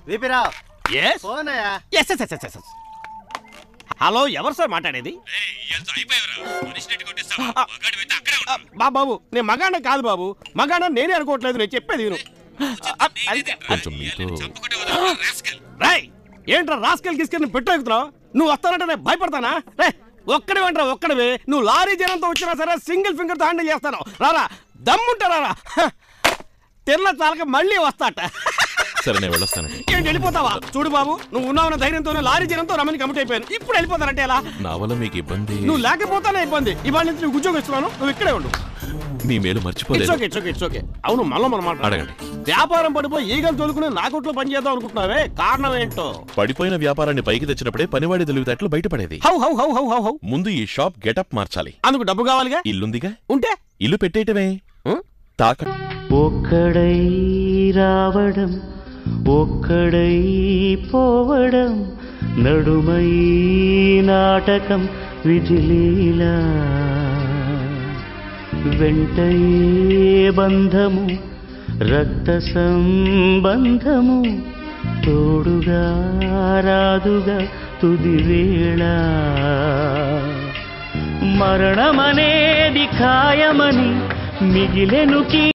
విపిరావు yes ఫోనయా yes yes yes yes hello ఎవరు sir మాట్లాడేది ఆ, బా బాబు నేను మగాణ కాదు బాబు మగాణ నేనే అనుకోవట్లేదు నేను చెప్పేది విను ఆ, అయితే- కొంచెం మీతో రాయ్ ఏంట్రా రాస్కెల్ గిస్కెల్ పెట్టు ఎక్కుతున్నావు నువ్వు వస్తానంటే నేను భయపడతానా రే ఒక్కడే వంటరా ఒక్కడివే నువ్వు లారీ జనంతో వచ్చినా సరే సింగిల్ ఫింగర్ తో హ్యాండిల్ చేస్తాను రారా దమ్ముంటా రారా హ, తిన్న చాలక మళ్ళీ వస్తాట సరే నేను వెళ్ళొస్తానండి ఏంటి వెళ్ళిపోతావా చూడు బాబు నువ్వు ఉన్నావన్న ధైర్యంతోనే లారీ జనంతో రమ్మని కమిట్ అయిపోయాను ఇప్పుడు వెళ్ళిపోతానంటే ఎలా నా వల్ల మీకు ఇబ్బంది నువ్వు లేకపోతానే ఇబ్బంది ఇవాళ నుంచి నువ్వు ఉద్యోగం ఇస్తున్నాను నువ్వు ఇక్కడే ఉండు మీ మేలు ఇట్స్ మర్చిపోలేదు okay it's okay it's okay అవును మళ్ళీ మనం మాట అడగండి. వ్యాపారం పడిపోయి ఈగలు తోలుకుని నా కొట్లో పని చేద్దాం అనుకుంటున్నావే కారణం ఏంటో పడిపోయిన వ్యాపారాన్ని పైకి తెచ్చినప్పుడే పనివాడి తెలివితేటలు బయటపడేది how how how how how how ముందు ఈ షాప్ గెటప్ మార్చాలి అందుకు డబ్బు కావాలిగా ఇల్లుందిగా ఉంటే ఇల్లు పెట్టేయటమే ఉం? తాక ఒక్కడై రావడం ఒక్కడై పోవడం నడుమై నాటకం విజిలీలా వెంటయే బంధము రక్త సంబంధము తోడుగా రాదుగా తుది వేళ మరణమనేది ఖాయమని మిగిలెను కీ